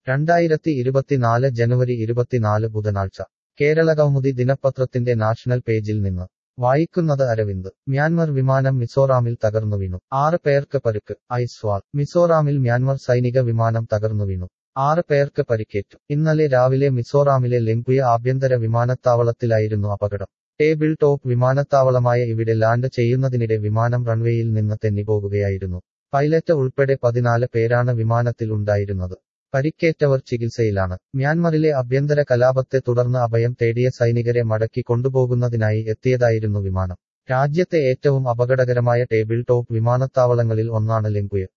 രണ്ടായിരത്തി ഇരുപത്തിനാല് ജനുവരി ഇരുപത്തിനാല് ബുധനാഴ്ച കേരള കൗമുദി ദിനപത്രത്തിന്റെ നാഷണൽ പേജിൽ നിന്ന് വായിക്കുന്നത് അരവിന്ദ് മ്യാൻമർ വിമാനം മിസോറാമിൽ തകർന്നു വീണു ആറ് പേർക്ക് പരുക്ക് ഐസ്വാൾ മിസോറാമിൽ മ്യാൻമർ സൈനിക വിമാനം തകർന്നു വീണു ആറ് പേർക്ക് പരിക്കേറ്റു ഇന്നലെ രാവിലെ മിസോറാമിലെ ലെങ്കുയ ആഭ്യന്തര വിമാനത്താവളത്തിലായിരുന്നു അപകടം ടേബിൾ ടോപ്പ് വിമാനത്താവളമായ ഇവിടെ ലാൻഡ് ചെയ്യുന്നതിനിടെ വിമാനം റൺവേയിൽ നിന്ന് തെന്നിപ്പോകുകയായിരുന്നു പൈലറ്റ് ഉൾപ്പെടെ പതിനാല് പേരാണ് വിമാനത്തിൽ ഉണ്ടായിരുന്നത് പരിക്കേറ്റവർ ചികിത്സയിലാണ് മ്യാൻമറിലെ ആഭ്യന്തര കലാപത്തെ തുടർന്ന് അഭയം തേടിയ സൈനികരെ മടക്കി കൊണ്ടുപോകുന്നതിനായി എത്തിയതായിരുന്നു വിമാനം രാജ്യത്തെ ഏറ്റവും അപകടകരമായ ടേബിൾ ടോപ്പ് വിമാനത്താവളങ്ങളിൽ ഒന്നാണ് ലെങ്കുയ